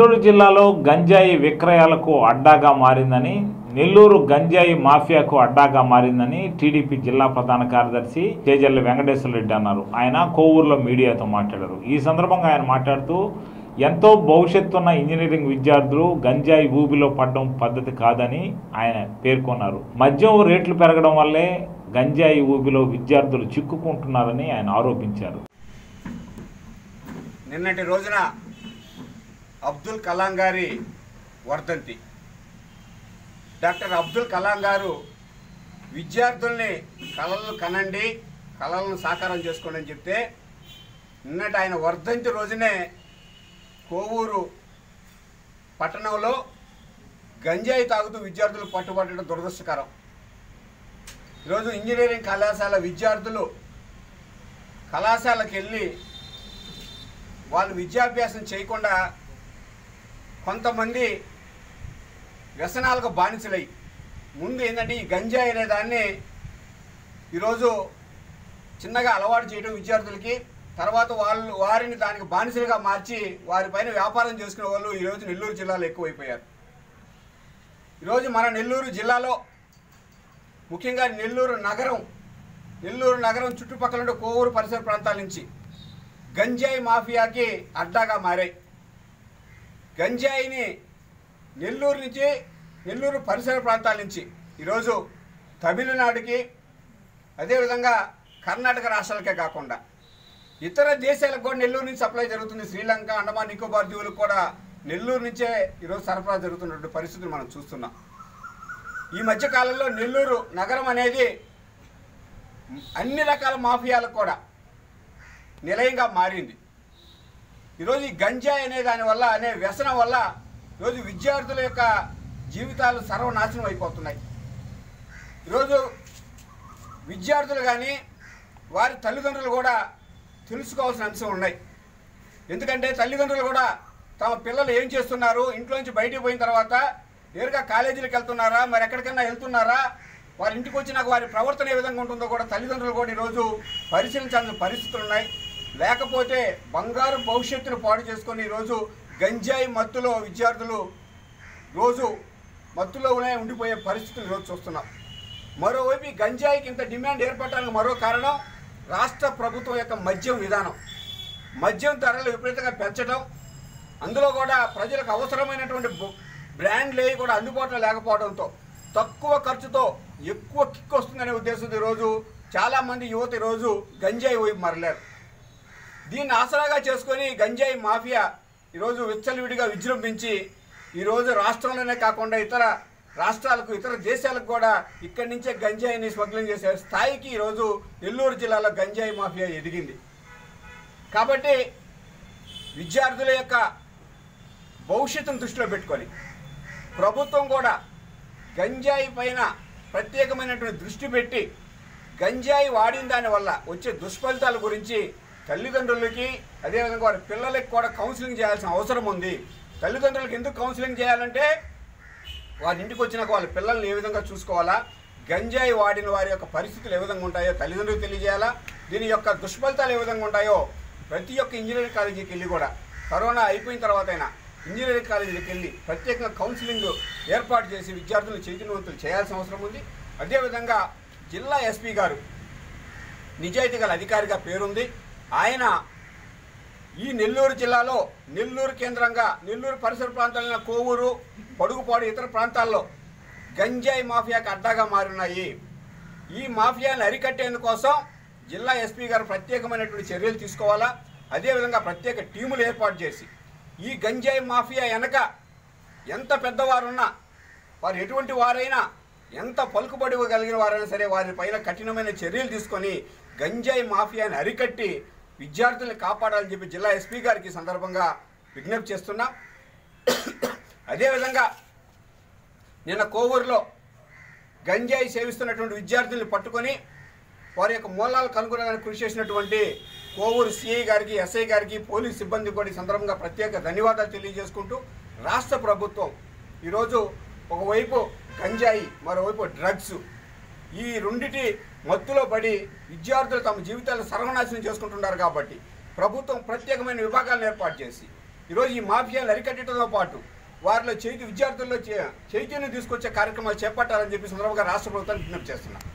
నెల్లూరు జిల్లాలో గంజాయి విక్రయాలకు అడ్డాగా మారిందని నెల్లూరు గంజాయి మాఫియాకు అడ్డాగా మారిందని టీడీపీ జిల్లా ప్రధాన కార్యదర్శి చేజల్లి వెంకటేశ్వర రెడ్డి అన్నారు ఆయన కోవూరులో మీడియాతో మాట్లాడారు ఈ సందర్భంగా ఆయన మాట్లాడుతూ ఎంతో భవిష్యత్తు ఉన్న ఇంజనీరింగ్ విద్యార్థులు గంజాయి ఊబిలో పడడం పద్ధతి కాదని ఆయన పేర్కొన్నారు మద్యం రేట్లు పెరగడం వల్లే గంజాయి ఊబిలో విద్యార్థులు చిక్కుకుంటున్నారని ఆయన ఆరోపించారు నిన్నటి రోజున అబ్దుల్ కలాం గారి వర్ధంతి డాక్టర్ అబ్దుల్ కలాం గారు విద్యార్థుల్ని కళలు కనండి కళలను సాకారం చేసుకోండి అని చెప్తే నిన్నటి ఆయన వర్ధంతి రోజునే కోవూరు పట్టణంలో గంజాయి తాగుతూ విద్యార్థులు పట్టుబట్టడం దురదృష్టకరం ఈరోజు ఇంజనీరింగ్ కళాశాల విద్యార్థులు కళాశాలకు వెళ్ళి వాళ్ళు విద్యాభ్యాసం చేయకుండా కొంతమంది వ్యసనాలకు బానిసలై ముందు ఏంటంటే ఈ గంజాయి అనే దాన్ని ఈరోజు చిన్నగా అలవాటు చేయడం విద్యార్థులకి తర్వాత వాళ్ళు వారిని దానికి బానిసలుగా మార్చి వారిపైన వ్యాపారం చేసుకునే వాళ్ళు ఈరోజు నెల్లూరు జిల్లాలో ఎక్కువైపోయారు ఈరోజు మన నెల్లూరు జిల్లాలో ముఖ్యంగా నెల్లూరు నగరం నెల్లూరు నగరం చుట్టుపక్కల ఉండే కోవూరు పరిసర ప్రాంతాల నుంచి గంజాయి మాఫియాకి అడ్డాగా మారాయి గంజాయిని నెల్లూరు నుంచి నెల్లూరు పరిసర ప్రాంతాల నుంచి ఈరోజు తమిళనాడుకి అదేవిధంగా కర్ణాటక రాష్ట్రాలకే కాకుండా ఇతర దేశాలకు కూడా నెల్లూరు నుంచి సప్లై జరుగుతుంది శ్రీలంక అండమాన్ నికోబార్ దీవులకు కూడా నెల్లూరు నుంచే ఈరోజు సరఫరా జరుగుతున్నటువంటి పరిస్థితులు మనం చూస్తున్నాం ఈ మధ్య కాలంలో నెల్లూరు నగరం అనేది అన్ని రకాల మాఫియాలకు కూడా నిలయంగా మారింది ఈరోజు ఈ గంజాయి అనే దాని వల్ల అనే వ్యసనం వల్ల ఈరోజు విద్యార్థుల యొక్క జీవితాలు సర్వనాశనం అయిపోతున్నాయి ఈరోజు విద్యార్థులు కానీ వారి తల్లిదండ్రులు కూడా తెలుసుకోవాల్సిన అంశం ఉన్నాయి ఎందుకంటే తల్లిదండ్రులు కూడా తమ పిల్లలు ఏం చేస్తున్నారు ఇంట్లో నుంచి బయటికి పోయిన తర్వాత నేరుగా కాలేజీలకు వెళ్తున్నారా మరి ఎక్కడికైనా వెళ్తున్నారా వారి ఇంటికి వచ్చినాక వారి ప్రవర్తన ఏ విధంగా ఉంటుందో కూడా తల్లిదండ్రులు కూడా ఈరోజు పరిశీలించాల్సిన పరిస్థితులు ఉన్నాయి లేకపోతే బంగారు భవిష్యత్తును పాడు చేసుకొని ఈరోజు గంజాయి మత్తులో విద్యార్థులు రోజు మత్తులోనే ఉండిపోయే పరిస్థితులు ఈరోజు చూస్తున్నాం మరోవైపు ఈ గంజాయికి ఇంత డిమాండ్ ఏర్పడటానికి మరో కారణం రాష్ట్ర ప్రభుత్వం యొక్క మద్యం విధానం మద్యం ధరలు విపరీతంగా పెంచడం అందులో కూడా ప్రజలకు అవసరమైనటువంటి బు- బ్రాండ్లు ఏవి కూడా అందుబాటులో లేకపోవడంతో తక్కువ ఖర్చుతో ఎక్కువ కిక్ వస్తుందనే ఉద్దేశంతో ఈరోజు చాలామంది యువత ఈరోజు గంజాయి వైపు మరలేరు దీన్ని ఆసరాగా చేసుకొని గంజాయి మాఫియా ఈరోజు విచ్చలవిడిగా విజృంభించి ఈరోజు రాష్ట్రంలోనే కాకుండా ఇతర రాష్ట్రాలకు ఇతర దేశాలకు కూడా ఇక్కడి నుంచే గంజాయిని స్మగ్లింగ్ చేసే స్థాయికి ఈరోజు నెల్లూరు జిల్లాలో గంజాయి మాఫియా ఎదిగింది కాబట్టి విద్యార్థుల యొక్క భవిష్యత్తును దృష్టిలో పెట్టుకొని ప్రభుత్వం కూడా గంజాయి పైన ప్రత్యేకమైనటువంటి దృష్టి పెట్టి గంజాయి వాడిన దాని వల్ల వచ్చే దుష్ఫలితాల గురించి తల్లిదండ్రులకి అదేవిధంగా వారి పిల్లలకి కూడా కౌన్సిలింగ్ చేయాల్సిన అవసరం ఉంది తల్లిదండ్రులకు ఎందుకు కౌన్సిలింగ్ చేయాలంటే వారి ఇంటికి వచ్చినాక వాళ్ళ పిల్లల్ని ఏ విధంగా చూసుకోవాలా గంజాయి వాడిన వారి యొక్క పరిస్థితులు ఏ విధంగా ఉంటాయో తల్లిదండ్రులకు తెలియజేయాలా దీని యొక్క దుష్ఫలితాలు ఏ విధంగా ఉంటాయో ప్రతి ఒక్క ఇంజనీరింగ్ కాలేజీకి వెళ్ళి కూడా కరోనా అయిపోయిన తర్వాత అయినా ఇంజనీరింగ్ కాలేజీలకు వెళ్ళి ప్రత్యేకంగా కౌన్సిలింగ్ ఏర్పాటు చేసి విద్యార్థులను చైతన్యవంతులు చేయాల్సిన అవసరం ఉంది అదేవిధంగా జిల్లా ఎస్పీ గారు నిజాయితీ గల అధికారిగా పేరుంది ఆయన ఈ నెల్లూరు జిల్లాలో నెల్లూరు కేంద్రంగా నెల్లూరు పరిసర ప్రాంతాలైన కోవూరు పొడుగుపాడు ఇతర ప్రాంతాల్లో గంజాయి మాఫియాకి అడ్డాగా మారున్నాయి ఈ మాఫియాని అరికట్టేందుకోసం జిల్లా ఎస్పీ గారు ప్రత్యేకమైనటువంటి చర్యలు తీసుకోవాలా అదేవిధంగా ప్రత్యేక టీములు ఏర్పాటు చేసి ఈ గంజాయి మాఫియా వెనక ఎంత పెద్దవారున్నా వారు ఎటువంటి వారైనా ఎంత పలుకుబడి కలిగిన వారైనా సరే వారి పైన కఠినమైన చర్యలు తీసుకొని గంజాయి మాఫియాని అరికట్టి విద్యార్థుల్ని కాపాడాలని చెప్పి జిల్లా ఎస్పీ గారికి ఈ సందర్భంగా విజ్ఞప్తి చేస్తున్నాం అదేవిధంగా నిన్న కోవూరులో గంజాయి సేవిస్తున్నటువంటి విద్యార్థుల్ని పట్టుకొని వారి యొక్క మూలాలు కనుగొనడానికి కృషి చేసినటువంటి కోవూరు సిఐ గారికి ఎస్ఐ గారికి పోలీస్ సిబ్బంది కూడా ఈ సందర్భంగా ప్రత్యేక ధన్యవాదాలు తెలియజేసుకుంటూ రాష్ట్ర ప్రభుత్వం ఈరోజు ఒకవైపు గంజాయి మరోవైపు డ్రగ్స్ ఈ రెండిటి మత్తులో పడి విద్యార్థులు తమ జీవితాలను సర్వనాశనం చేసుకుంటున్నారు కాబట్టి ప్రభుత్వం ప్రత్యేకమైన విభాగాలను ఏర్పాటు చేసి ఈరోజు ఈ మాఫియాలు అరికట్టడంతో పాటు వారిలో చైతన్య విద్యార్థుల్లో చే- చైతన్యం తీసుకొచ్చే కార్యక్రమాలు చేపట్టాలని చెప్పి సందర్భంగా రాష్ట్ర ప్రభుత్వాన్ని విజ్ఞప్తి చేస్తున్నాను